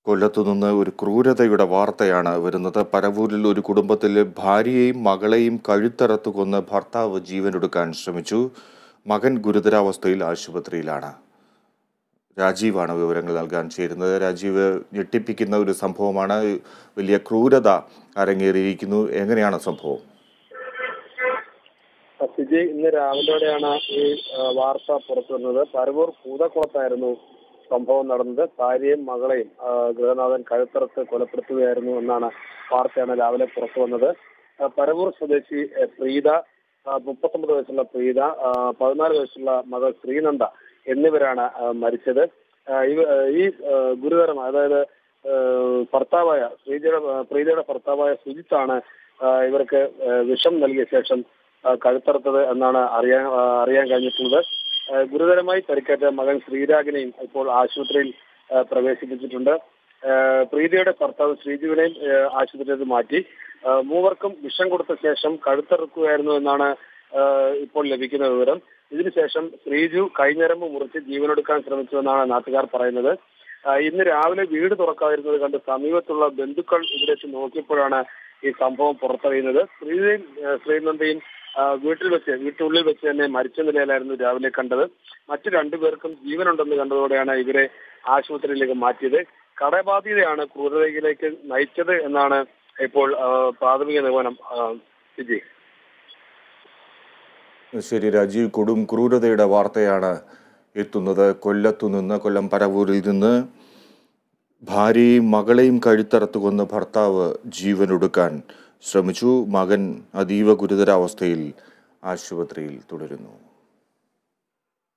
കൊല്ലത്തുനിന്ന് ഒരു ക്രൂരതയുടെ വാർത്തയാണ് വരുന്നത് പരവൂരിൽ ഒരു കുടുംബത്തിലെ ഭാര്യയെയും മകളെയും കഴുത്തറത്ത് കൊന്ന് ഭർത്താവ് ജീവനൊടുക്കാൻ ശ്രമിച്ചു മകൻ ഗുരുതരാവസ്ഥയിൽ ആശുപത്രിയിലാണ് രാജീവാണ് വിവരങ്ങൾ നൽകാൻ ചേരുന്നത് രാജീവ് ഞെട്ടിപ്പിക്കുന്ന ഒരു സംഭവമാണ് വലിയ ക്രൂരത അരങ്ങേറിയിരിക്കുന്നു എങ്ങനെയാണ് സംഭവം സിജി ഇന്ന് രാവിലെയോടെയാണ് ഈ ആ, വാർത്ത പുറത്തു വന്നത് പരവൂർ പൂതക്കുളത്തായിരുന്നു സംഭവം നടന്നത് ഭാര്യയും മകളെയും ആ, ഗൃഹനാഥൻ കഴുത്തറത്ത് കൊലപ്പെടുത്തുകയായിരുന്നു എന്നാണ് വാർത്തയാണ് രാവിലെ പുറത്തു വന്നത് ആ, പരവൂർ സ്വദേശി എ, പ്രീത ആ, മുപ്പത്തൊമ്പത് വയസ്സുള്ള പ്രീത ആ, പതിനാല് വയസ്സുള്ള മകൾ ശ്രീനന്ദ എന്നിവരാണ് ആ, മരിച്ചത് ആ, ഇവ ഈ ആ, ഗുരുതരമായ അതായത് ആ, ഭർത്താവായ ശ്രീജയുടെ പ്രീതയുടെ ഭർത്താവായ സുജിത്താണ് ആ, ഇവർക്ക് ആ, വിഷം നൽകിയ ശേഷം ആ, കഴുത്തറുത്തത് എന്നാണ് അറിയാൻ ആ, അറിയാൻ കഴിഞ്ഞിട്ടുള്ളത് ആ, ഗുരുതരമായി പരിക്കേറ്റ മകൻ ശ്രീരാഗിനെയും ഇപ്പോൾ ആശുപത്രിയിൽ ആ, പ്രവേശിപ്പിച്ചിട്ടുണ്ട് ആ, പ്രീതിയുടെ ഭർത്താവ് ശ്രീജുവിനെയും ആ, ആശുപത്രിയിൽ മാറ്റി ആ, മൂവർക്കും വിഷം കൊടുത്ത ശേഷം കഴുത്തറുക്കുകയായിരുന്നു എന്നാണ് ആ, ഇപ്പോൾ ലഭിക്കുന്ന വിവരം ഇതിനുശേഷം ശ്രീജു കൈഞ്ഞരമ്പ് മുറിച്ച് ജീവനെടുക്കാൻ ശ്രമിച്ചുവെന്നാണ് നാട്ടുകാർ പറയുന്നത് ആ, ഇന്ന് രാവിലെ വീട് തുറക്കാതിരുന്നത് കണ്ട് സമീപത്തുള്ള ബന്ധുക്കൾ ഇവിടേക്ക് നോക്കിയപ്പോഴാണ് ഈ സംഭവം പുറത്തറിയുന്നത് ശ്രീജയും ആ, ശ്രീനന്ദയും ആ, വീട്ടിൽ വെച്ച് വീട്ടിനുള്ളിൽ വെച്ച് തന്നെ മരിച്ച നിലയിലായിരുന്നു രാവിലെ കണ്ടത് മറ്റു രണ്ടുപേർക്കും ജീവനുണ്ടെന്ന് കണ്ടതോടെയാണ് ഇവരെ ആശുപത്രിയിലേക്ക് മാറ്റിയത് കടബാധ്യതയാണ് ക്രൂരതയിലേക്ക് നയിച്ചത് എന്നാണ് ഇപ്പോൾ ആ, പ്രാഥമിക നിഗമനം ആ, സിജി ശരി രാജീവ് കൊടും ക്രൂരതയുടെ വാർത്തയാണ് എത്തുന്നത് കൊല്ലത്തു നിന്ന് കൊല്ലം പരവൂരിൽ നിന്ന് ഭാര്യയും മകളെയും കഴുത്തറത്ത് കൊന്ന് ഭർത്താവ് ജീവനൊടുക്കാൻ ശ്രമിച്ചു മകൻ അതീവ ഗുരുതരാവസ്ഥയിൽ ആശുപത്രിയിൽ തുടരുന്നു